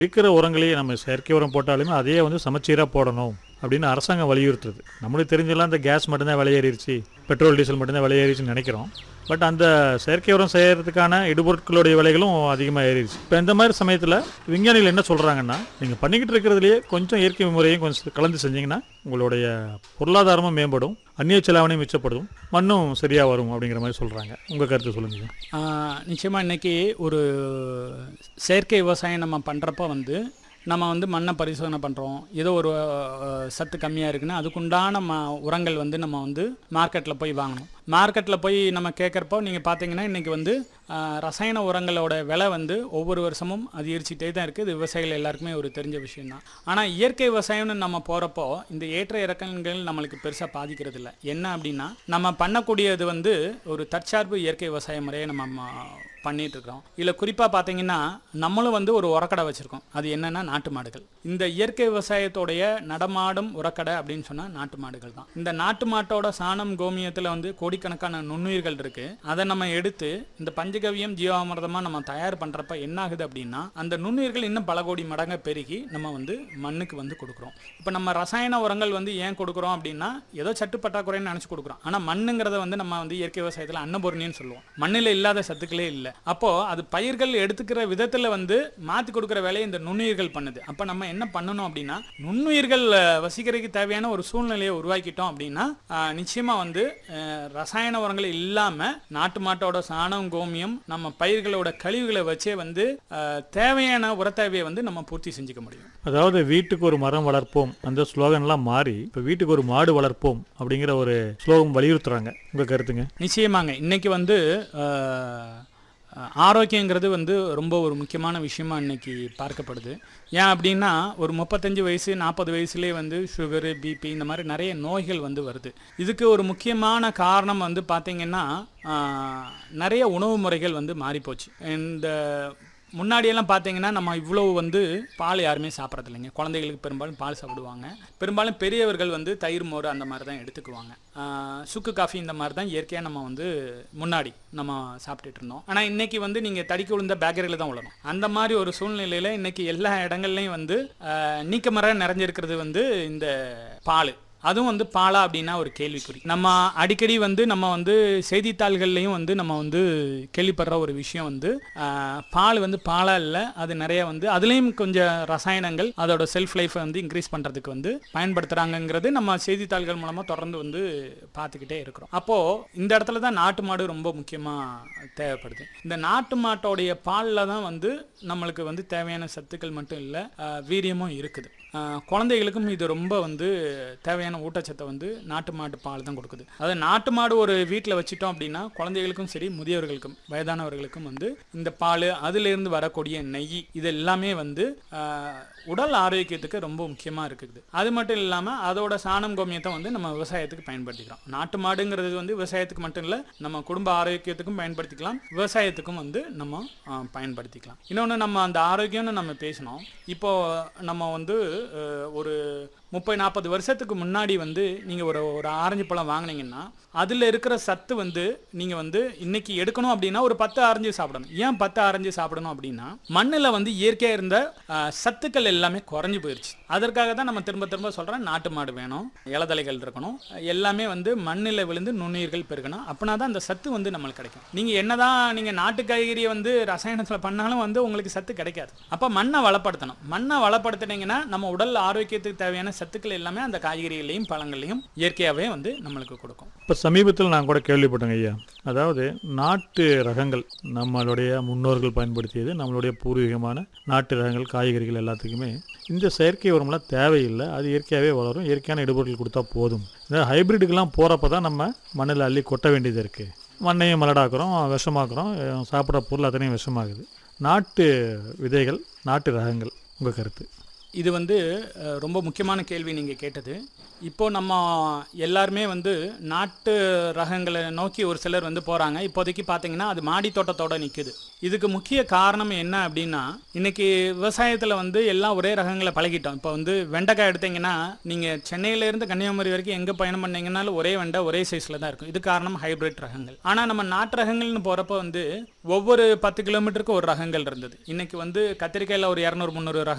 இருக்கிற உரங்களையே நம்ம செயற்கை உரம் போட்டாலுமே அதையே வந்து சமச்சீராக போடணும் அப்படின்னு அரசாங்கம் வலியுறுத்துறது நம்மளுக்கு தெரிஞ்செல்லாம் இந்த கேஸ் மட்டும்தான் விலையேறிடுச்சு பெட்ரோல் டீசல் மட்டும்தான் விலையேறிச்சுன்னு நினைக்கிறோம் பட் அந்த செயற்கை உரம் செய்யறதுக்கான இடுபொருட்களுடைய விலைகளும் அதிகமாக ஏறிடுச்சு இப்போ இந்த மாதிரி சமயத்தில் விஞ்ஞானிகள் என்ன சொல்கிறாங்கன்னா நீங்கள் பண்ணிக்கிட்டு இருக்கிறதுலையே கொஞ்சம் இயற்கை முறையும் கொஞ்சம் கலந்து செஞ்சீங்கன்னா உங்களுடைய பொருளாதாரமும் மேம்படும் அந்நிய செலாவணையும் மிச்சப்படும் மண்ணும் சரியாக வரும் அப்படிங்கிற மாதிரி சொல்கிறாங்க உங்கள் கருத்து சொல்லுங்கள் ஆஹ் நிச்சயமா இன்னைக்கு ஒரு செயற்கை விவசாயம் நம்ம பண்ணுறப்ப வந்து நம்ம வந்து மண்ணை பரிசோதனை பண்ணுறோம் ஏதோ ஒரு அஹ், சத்து கம்மியாக இருக்குன்னா அதுக்குண்டான ம உரங்கள் வந்து நம்ம வந்து மார்க்கெட்டில் போய் வாங்கணும் மார்க்கெட்டில் போய் நம்ம கேட்குறப்போ நீங்கள் பார்த்தீங்கன்னா இன்றைக்கி வந்து ஆஹ், ரசாயன உரங்களோட விலை வந்து ஒவ்வொரு வருஷமும் அதிகரிச்சுட்டே தான் இருக்குது இது விவசாயிகள் எல்லாருக்குமே ஒரு தெரிஞ்ச விஷயம்தான் ஆனால் இயற்கை விவசாயம்னு நம்ம போகிறப்போ இந்த ஏற்ற இறக்கங்கள் நம்மளுக்கு பெருசாக பாதிக்கிறது இல்லை என்ன அப்படின்னா நம்ம பண்ணக்கூடியது வந்து ஒரு தற்சார்பு இயற்கை விவசாய முறையை நம்ம ம- பண்ணிட்டு இருக்கிறோம் இதில் குறிப்பாக பார்த்தீங்கன்னா நம்மளும் வந்து ஒரு உரக்கடை வச்சுருக்கோம் அது என்னன்னா நாட்டு மாடுகள் இந்த இயற்கை விவசாயத்தோடைய நடமாடும் உரக்கடை அப்படின்னு சொன்னால் நாட்டு மாடுகள் தான் இந்த நாட்டு மாட்டோட சாணம் கோமியத்தில் வந்து கோடிக்கணக்கான நுண்ணுயிர்கள் இருக்கு அதை நம்ம எடுத்து இந்த பஞ்சகவியம் ஜீவாமிர்தமாக நம்ம தயார் பண்ணுறப்ப என்ன ஆகுது அப்படின்னா அந்த நுண்ணுயிர்கள் இன்னும் பல கோடி மடங்கு பெருகி நம்ம வந்து மண்ணுக்கு வந்து கொடுக்குறோம் இப்போ நம்ம ரசாயன உரங்கள் வந்து ஏன் கொடுக்குறோம் அப்படின்னா ஏதோ சட்டு பற்றாக்குறைன்னு நினச்சி கொடுக்குறோம் ஆனால் மண்ணுங்கிறத வந்து நம்ம வந்து இயற்கை விவசாயத்தில் அன்னபூரணின்னு சொல்லுவோம் மண்ணில் இல்லாத சத்துக்களே இல்லை அப்போ அது பயிர்கள் எடுத்துக்கிற விதத்தில் வந்து மாற்றி கொடுக்குற வேலையை இந்த நுண்ணுயிர்கள் பண்ணுது அப்போ நம்ம என்ன பண்ணணும் அப்படின்னா நுண்ணுயிர்கள் அஹ், வசிக்கிறதுக்கு தேவையான ஒரு சூழ்நிலையை உருவாக்கிட்டோம் அப்படின்னா அஹ், நிச்சயமா வந்து அஹ், ரசாயன உரங்கள் இல்லாமல் நாட்டு மாட்டோட சாணம் கோமியம் நம்ம பயிர்களோட கழிவுகளை வச்சே வந்து அஹ், தேவையான உர தேவையை வந்து நம்ம பூர்த்தி செஞ்சுக்க முடியும் அதாவது வீட்டுக்கு ஒரு மரம் வளர்ப்போம் அந்த ஸ்லோகன்லாம் மாறி இப்போ வீட்டுக்கு ஒரு மாடு வளர்ப்போம் அப்படிங்கிற ஒரு ஸ்லோகம் வலியுறுத்துறாங்க உங்கள் கருத்துங்க நிச்சயமாங்க இன்னைக்கு வந்து அஹ், அஹ், ஆரோக்கியங்கிறது வந்து ரொம்ப ஒரு முக்கியமான விஷயமா இன்னைக்கு பார்க்கப்படுது ஏன் அப்படின்னா ஒரு முப்பத்தஞ்சு வயசு நாற்பது வயசுலேயே வந்து சுகரு பிபி இந்த மாதிரி நிறைய நோய்கள் வந்து வருது இதுக்கு ஒரு முக்கியமான காரணம் வந்து பார்த்திங்கன்னா அஹ், நிறைய உணவு முறைகள் வந்து மாறிப்போச்சு இந்த முன்னாடியெல்லாம் பார்த்தீங்கன்னா நம்ம இவ்வளவு வந்து பால் யாருமே சாப்பிட்றது இல்லைங்க குழந்தைகளுக்கு பெரும்பாலும் பால் சாப்பிடுவாங்க பெரும்பாலும் பெரியவர்கள் வந்து தயிர் மோர் அந்த மாதிரி தான் எடுத்துக்குவாங்க ஆஹ் சுக்கு காஃபி இந்த மாதிரி தான் இயற்கையாக நம்ம வந்து முன்னாடி நம்ம சாப்பிட்டுட்டு இருந்தோம் ஆனால் இன்னைக்கு வந்து நீங்கள் தடிக்க விழுந்த பேக்கரியில் தான் விழணும் அந்த மாதிரி ஒரு சூழ்நிலையில் இன்னைக்கு எல்லா இடங்கள்லையும் வந்து ஆஹ் நீக்கமர நிறைஞ்சிருக்கிறது வந்து இந்த பால் அதுவும் வந்து பாலா அப்படின்னா ஒரு கேள்விக்குறி நம்ம அடிக்கடி வந்து நம்ம வந்து செய்தித்தாள்கள்லையும் வந்து நம்ம வந்து கேள்விப்படுற ஒரு விஷயம் வந்து ஆஹ், பால் வந்து பாலா இல்லை அது நிறைய வந்து அதுலேயும் கொஞ்சம் ரசாயனங்கள் அதோட செல்ஃப் லைஃப்பை வந்து இன்க்ரீஸ் பண்ணுறதுக்கு வந்து பயன்படுத்துகிறாங்கங்கிறது நம்ம செய்தித்தாள்கள் மூலமாக தொடர்ந்து வந்து பார்த்துக்கிட்டே இருக்கிறோம் அப்போது இந்த இடத்துல தான் நாட்டு மாடு ரொம்ப முக்கியமாக தேவைப்படுது இந்த நாட்டு மாட்டோடைய பாலில் தான் வந்து நம்மளுக்கு வந்து தேவையான சத்துக்கள் மட்டும் இல்லை வீரியமும் இருக்குது ஆஹ், குழந்தைகளுக்கும் இது ரொம்ப வந்து தேவையான ஊட்டச்சத்தை வந்து நாட்டு மாட்டு பால் தான் கொடுக்குது அதாவது நாட்டு மாடு ஒரு வீட்டில் வச்சிட்டோம் அப்படின்னா குழந்தைகளுக்கும் சரி முதியவர்களுக்கும் வயதானவர்களுக்கும் வந்து இந்த பால் அதிலிருந்து வரக்கூடிய நெய் இது எல்லாமே வந்து ஆஹ், உடல் ஆரோக்கியத்துக்கு ரொம்ப முக்கியமாக இருக்குது அது மட்டும் இல்லாமல் அதோட சாணம் கோமியத்தை வந்து நம்ம விவசாயத்துக்கு பயன்படுத்திக்கிறோம் நாட்டு மாடுங்கிறது வந்து விவசாயத்துக்கு மட்டும் இல்லை நம்ம குடும்ப ஆரோக்கியத்துக்கும் பயன்படுத்திக்கலாம் விவசாயத்துக்கும் வந்து நம்ம ஆஹ், பயன்படுத்திக்கலாம் இன்னொன்று நம்ம அந்த ஆரோக்கியம்னு நம்ம பேசினோம் இப்போ நம்ம வந்து அஹ், ஒரு முப்பது நாற்பது வருஷத்துக்கு முன்னாடி வந்து நீங்கள் ஒரு ஒரு ஆரஞ்சு பழம் வாங்குனீங்கன்னா அதில் இருக்கிற சத்து வந்து நீங்கள் வந்து இன்னைக்கு எடுக்கணும் அப்படின்னா ஒரு பத்து ஆரஞ்சு சாப்பிடணும் ஏன் பத்து ஆரஞ்சு சாப்பிடணும் அப்படின்னா மண்ணில் வந்து இயற்கையாக இருந்த அஹ், சத்துக்கள் எல்லாமே குறைஞ்சு போயிடுச்சு அதற்காக தான் நம்ம திரும்ப திரும்ப சொல்கிறேன் நாட்டு மாடு வேணும் இலதலைகள் இருக்கணும் எல்லாமே வந்து மண்ணில் விழுந்து நுண்ணுயிர்கள் பெருகணும் அப்படின்னா தான் அந்த சத்து வந்து நம்மளுக்கு கிடைக்கும் நீங்கள் என்னதான் நீங்கள் நாட்டு காய்கறியை வந்து ரசாயனத்தில் பண்ணாலும் வந்து உங்களுக்கு சத்து கிடைக்காது அப்போ மண்ணை வளப்படுத்தணும் மண்ணை வளப்படுத்தினீங்கன்னா நம்ம உடல் ஆரோக்கியத்துக்கு தேவையான சத்துக்கள் எல்லாமே அந்த காய்கறிகளையும் பழங்களையும் இயற்கையாகவே வந்து நம்மளுக்கு கொடுக்கும் இப்போ சமீபத்தில் நான் கூட கேள்விப்பட்டேங்க ஐயா அதாவது நாட்டு ரகங்கள் நம்மளுடைய முன்னோர்கள் பயன்படுத்தியது நம்மளுடைய பூர்வீகமான நாட்டு ரகங்கள் காய்கறிகள் எல்லாத்துக்குமே இந்த செயற்கை உரம்லாம் தேவையில்லை அது இயற்கையாகவே வளரும் இயற்கையான இடுபொருட்கள் கொடுத்தா போதும் இந்த ஹைபிரிட்டுக்கெல்லாம் போகிறப்ப தான் நம்ம மண்ணில் அள்ளி கொட்ட வேண்டியது இருக்குது மண்ணையும் மலடாக்குறோம் விஷமாக்குறோம் அஹ் சாப்பிட்ற பொருள் அத்தனையும் விஷமாகுது நாட்டு விதைகள் நாட்டு ரகங்கள் உங்கள் கருத்து இது வந்து அஹ், ரொம்ப முக்கியமான கேள்வி நீங்கள் கேட்டது இப்போ நம்ம எல்லாருமே வந்து நாட்டு ரகங்களை நோக்கி ஒரு சிலர் வந்து போகிறாங்க இப்போதைக்கு பார்த்தீங்கன்னா அது மாடி தோட்டத்தோட நிற்குது இதுக்கு முக்கிய காரணம் என்ன அப்படின்னா இன்னைக்கு விவசாயத்தில் வந்து எல்லாம் ஒரே ரகங்களை பழகிட்டோம் இப்போ வந்து வெண்டைக்காய் எடுத்தீங்கன்னா நீங்கள் சென்னையிலேருந்து கன்னியாகுமரி வரைக்கும் எங்கே பயணம் பண்ணீங்கன்னாலும் ஒரே வெண்டை ஒரே சைஸில் தான் இருக்கும் இது காரணம் ஹைபிரிட் ரகங்கள் ஆனால் நம்ம நாட்டு ரகங்கள்னு போகிறப்ப வந்து ஒவ்வொரு பத்து கிலோமீட்டருக்கு ஒரு ரகங்கள் இருந்தது இன்னைக்கு வந்து கத்திரிக்காயில் ஒரு இரநூறு முந்நூறு ரகம்